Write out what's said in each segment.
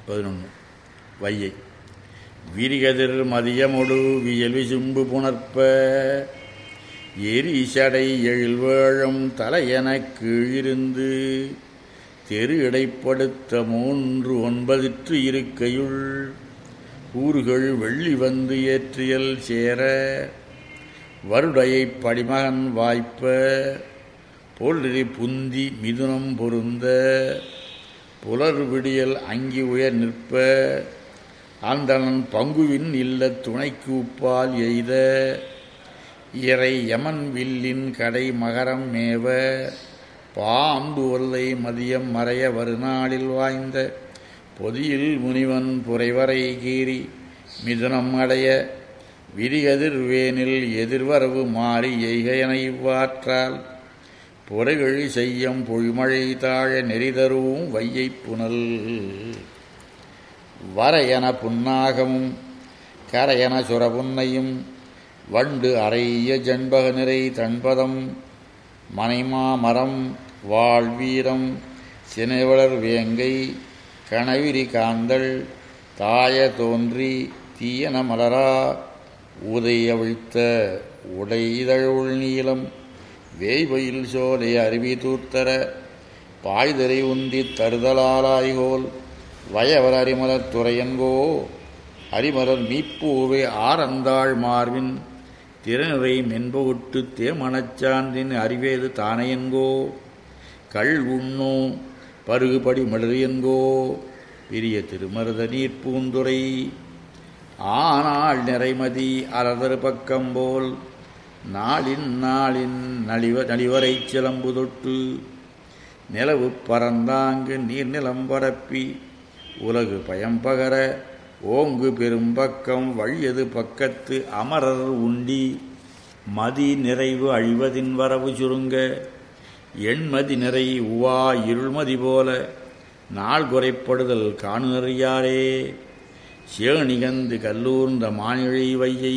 பதினொன்று வையை விரிகதிர் மதியமொடு வியல் விசும்பு புணர்ப்ப எரிசடை எழில்வேழம் தலையெனக் கீழிருந்து தெரு இடைப்படுத்த மூன்று ஒன்பதிற்று இருக்கையுள் ஊர்கள் வெள்ளி வந்து ஏற்றியல் சேர வருடையைப் படிமகன் வாய்ப்ப பொருளி புந்தி மிதுனம் பொருந்த புலர் விடியல் அங்கி உயர் நிற்ப அந்தணன் பங்குவின் இல்ல துணைக்கு உப்பால் எய்த இறை யமன் வில்லின் கடை மகரம் மேவ பாம்பு ஒல்லை மதியம் மறைய வருநாளில் வாய்ந்த பொதியில் முனிவன் புரைவரை கீறி மிதுனம் அடைய விரிகதிர்வேனில் எதிர்வரவு மாறி எய்கையன இவ்வாற்றால் புரைகழி செய்யம் பொழிமழை தாழ நெறிதருவும் வையைப் புனல் வரையன புன்னாகமும் கரையன சுரபுன்னையும் வண்டு அறைய ஜன்பக நிறை தன்பதம் மனைமாமரம் வாழ்வீரம் சினைவளர் வேங்கை கணவிரி காந்தள் தாய தோன்றி தீயன மலரா உதையவிழ்த்த உடைதழுள் நீளம் வேய்வயில் சோலை அருவி தூர்த்தர பாய்தரை உந்தித் தருதலாலாய்கோல் வயவர் அரிமலர் துறையன்கோ அரிமலர் மீப்பூவே ஆரந்தாள் மார்பின் திறனுரை மென்பகுட்டு தேமணச்சான்றின் அறிவேது தானையன்கோ கள் உண்ணோ பருகுபடி மலரியன்கோ பிரிய திருமருத நீர்ப்பூந்துரை ஆனாள் நிறைமதி அலதரு பக்கம்போல் நாளின் நாளின் நலிவ நலிவரை சிலம்பு தொட்டு நிலவு பறந்தாங்கு நீர்நிலம் பரப்பி உலகு பயம்பகர ஓங்கு பெரும்பக்கம் வழியது பக்கத்து அமரர் உண்டி மதி நிறைவு அழிவதின் வரவு சுருங்க எண்மதி நிறை உவா இருள்மதி போல நாள் குறைப்படுதல் காணுறியாரே சேணிகந்து கல்லூர்ந்த மானிழை வையை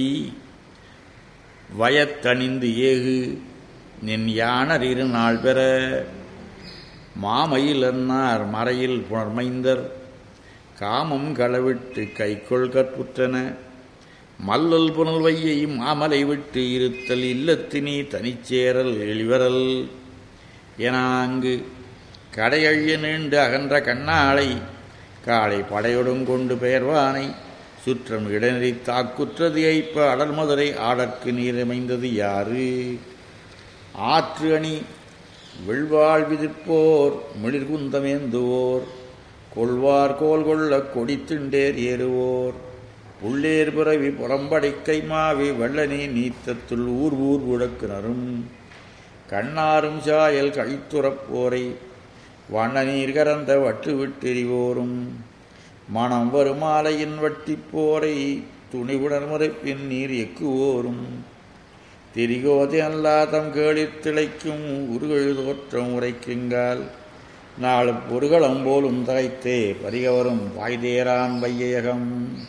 வயத்தணிந்து ஏகு நின் யானரிரு நாள் பெற மாமையில் அன்னார் மறையில் புணர்மைந்தர் காமம் களவிட்டு கைக்கொள் கற்புற்றன மல்லல் புனல் வையை மாமலை விட்டு இருத்தல் இல்லத்தினி தனிச்சேரல் எளிவரல் என அங்கு கடையழிய நீண்டு அகன்ற கண்ணாளை காளை படையொடும் கொண்டு பெயர்வானை சுற்றம் இடநெறி தாக்குற்றது ஐப்ப அடல் மதுரை ஆடற்கு நீரமைந்தது யாரு ஆற்று அணி விழ்வாழ் விதிர்ப்போர் மிளிர்குந்தமேந்துவோர் கொள்வார் கோல் கொள்ள கொடித்திண்டேர் ஏறுவோர் புள்ளேர் பிறவி புறம்படைக்கை மாவி வெள்ளனி நீத்தத்துள் ஊர் ஊர் உழக்கினரும் கண்ணாரும் சாயல் கழித்துறப்போரை வண்ணநீர் கறந்த வட்டு விட்டெறிவோரும் மனம் வருமாலையின் வட்டிப்போரை துணிவுடன் முறைப்பின் நீர் எக்குவோரும் திரிகோதை அல்லாதம் கேளிர் திளைக்கும் உருகழு தோற்றம் உரைக்குங்கால் நாலு பொருகளம் போலும் தகைத்தே பரிகவரும் வாய்தேரான் வையகம்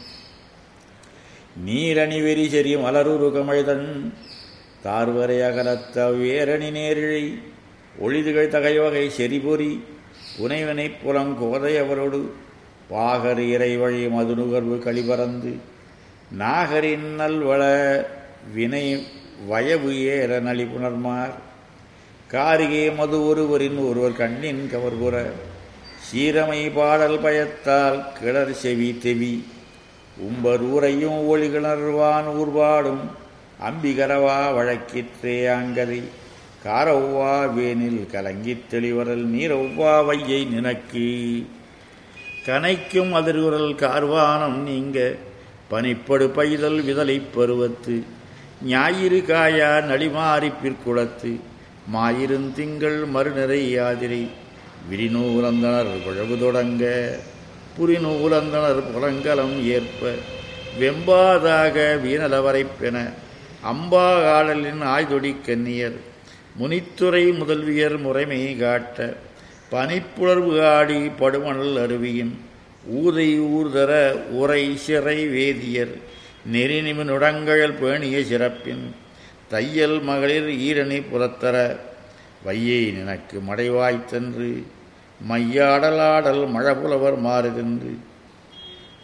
நீரணி வெறி செறி மலருரு கமழ்தன் தார்வரை அகலத்த வேரணி நேரிழை ஒளிதுகள் தகைவகை செறிபொறி புனைவனை புலங்கோதை அவரோடு பாகர் இறை வழி மதுநுகர்வு கழிபறந்து நாகரின் நல்வள வினை வயவு ஏற நலிபுணர்மார் காரிகே மது ஒருவரின் ஒருவர் கண்ணின் கவர்புற சீரமை பாடல் பயத்தால் கிளர் செவி தெவி உம்பர் ஊரையும் ஒளிகிணர்வான் ஊர்பாடும் அம்பிகரவா வழக்கிற்றே அங்கதை காரவ்வா வேனில் கலங்கித் தெளிவரல் நீரவ்வா வையை நினக்கு கனைக்கும் அதிர்குரல் கார்வானம் நீங்க பனிப்படு பைதல் விதலை பருவத்து ஞாயிறு காயா நளிமாறி பிற்குளத்து மாயிருந்திங்கள் மறுநிறை யாதிரை விரிநூலந்தனர் குழவு தொடங்க புரிநூலந்தனர் புலங்கலம் ஏற்ப வெம்பாதாக வீணலவரைப்பென அம்பா ஆடலின் ஆய்தொடி கன்னியர் முனித்துறை முதல்வியர் முறைமை காட்ட பனிப்புணர்வு ஆடி படுமணல் அருவியின் ஊதை ஊர்தர உரை சிறை வேதியர் நெறிநிமினுடங்கழல் பேணிய சிறப்பின் தையல் மகளிர் ஈரணி புலத்தர வையை நினக்கு மடைவாய்த்தன்று மையாடலாடல் மழபுலவர் மாறுதென்று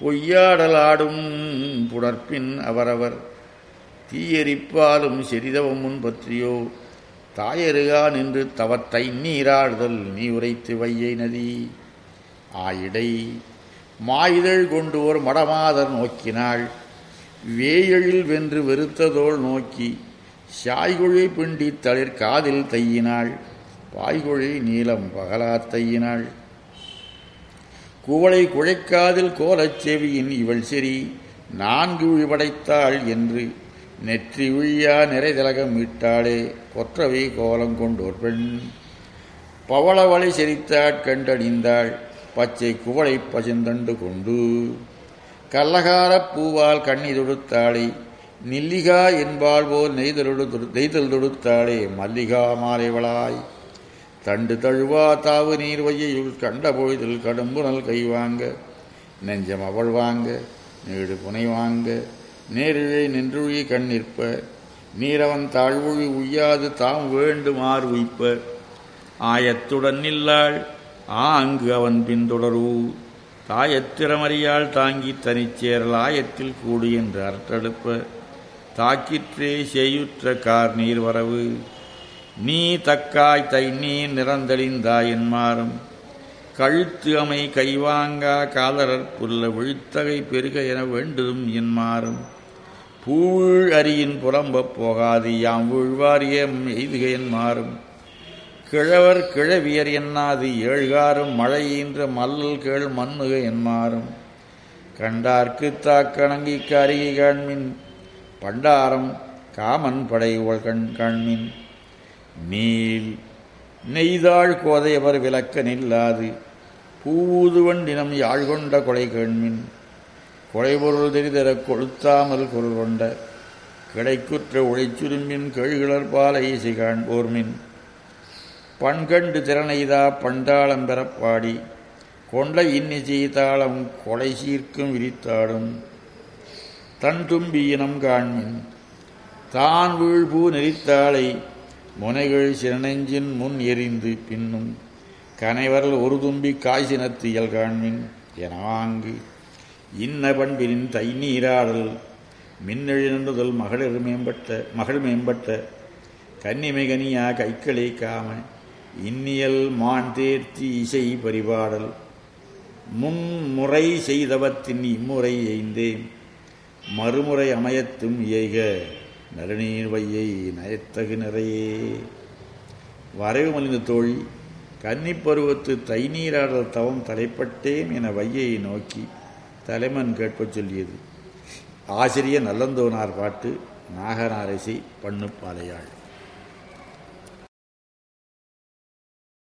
பொய்யாடலாடும் புணர்ப்பின் அவரவர் தீயரிப்பாலும் செறிதவம் முன் பற்றியோ தாயருகா நின்று தவத்தை நீராடுதல் நீ உரைத்து வையை நதி ஆயிடை மாயுதழ் கொண்டு ஒரு மடமாதர் நோக்கினாள் வேயழில் வென்று வெறுத்ததோள் நோக்கி சாய்குழி பிண்டி தளிர் காதில் தையினாள் பாய்குழி நீலம் பகலா தையினாள் குவளை குழைக்காதில் கோலச் செவியின் இவள் செறி நான்கு விபடைத்தாள் என்று நெற்றி உழியா நிறைதலகம் மீட்டாளே கொற்றவை கோலம் கொண்டோர் பெண் பவளவளை செறித்தாட் கண்டணிந்தாள் பச்சை குவளை பசுந்தண்டு கொண்டு கல்லகாரப் பூவால் கண்ணி தொடுத்தாளே நில்லிகா என்பாள் போல் நெய்தலொடு நெய்தல் தொடுத்தாளே மல்லிகா மாலைவளாய் தண்டு தழுவா தாவு நீர் வையுள் கண்ட பொழுதில் கடும்புணல் கை வாங்க நெஞ்சம் அவள் வாங்க நீடு புனை வாங்க நேரிழை நின்றுழி கண் நிற்ப நீரவன் தாழ்வுழி உய்யாது தாம் வேண்டுமாறு உய்ப்ப ஆயத்துடன் நில்லாள் ஆங்கு அவன் பின்தொடரூ தாயத்திறமறியால் தாங்கி தனிச்சேரல் ஆயத்தில் கூடு என்று அரட்டெடுப்ப தாக்கிற்றே செய்யுற்ற கார் நீர் வரவு நீ தக்காய் தை நீ நிறந்தழிந்தாய் என்மாறும் கழுத்து அமை கைவாங்கா காதலர் புல்ல விழுத்தகை பெருக என வேண்டுதும் என்மாறும் பூழ் அரியின் புலம்பப் போகாது யாம் வீழ்வாரியம் எய்துக என்மாறும் கிழவர் கிழவியர் என்னாது ஏழ்காரும் மழையின்ற மல்லல் கேள் மண்ணுக என்மாறும் கண்டார்க்கு தாக்கணங்கி கருகி காண்மின் பண்டாரம் காமன் படை உள் கண் காண்மின் நீல் நெய்தாள் கோதையவர் விளக்க நில்லாது பூவுதுவன் தினம் யாழ் கொண்ட கொலை கேண்மின் கொலைபொருள் தெரிதர கொளுத்தாமல் குரல் கொண்ட கிடைக்குற்ற உழைச்சுரும்பின் கழுகிழர் பாலை இசை காண்போர்மின் பண்கண்டு திறனைதா பண்டாளம் பெறப்பாடி கொண்ட இன்னிசை தாளம் கொலை சீர்க்கும் விரித்தாடும் தன் தும்பி இனம் காண்மின் தான் வீழ்பூ நெறித்தாளை முனைகள் சிறநெஞ்சின் முன் எரிந்து பின்னும் கனைவரல் ஒரு தும்பி காய்ச்சினத்து இயல் காண்மின் என வாங்கு இன்ன பண்பினின் தை நீராடல் மின்னெழுந்துதல் மகளிர் மேம்பட்ட மகள் மேம்பட்ட கன்னிமை கனியா கைக்களே காம இன்னியல் மான் தேர்த்தி இசை பரிபாடல் முன்முறை செய்தவத்தின் இம்முறை எய்ந்தேன் மறுமுறை அமையத்தும் இயைக நறுநீர் வையை நயத்தகு நிறையே வரைவு மலிந்த தோழி கன்னிப்பருவத்து தை நீராடல் தவம் தலைப்பட்டேன் என வையை நோக்கி தலைமன் கேட்பச் சொல்லியது ஆசிரியர் நல்லந்தோனார் பாட்டு நாகனாரசி பண்ணுப்பாளையாள்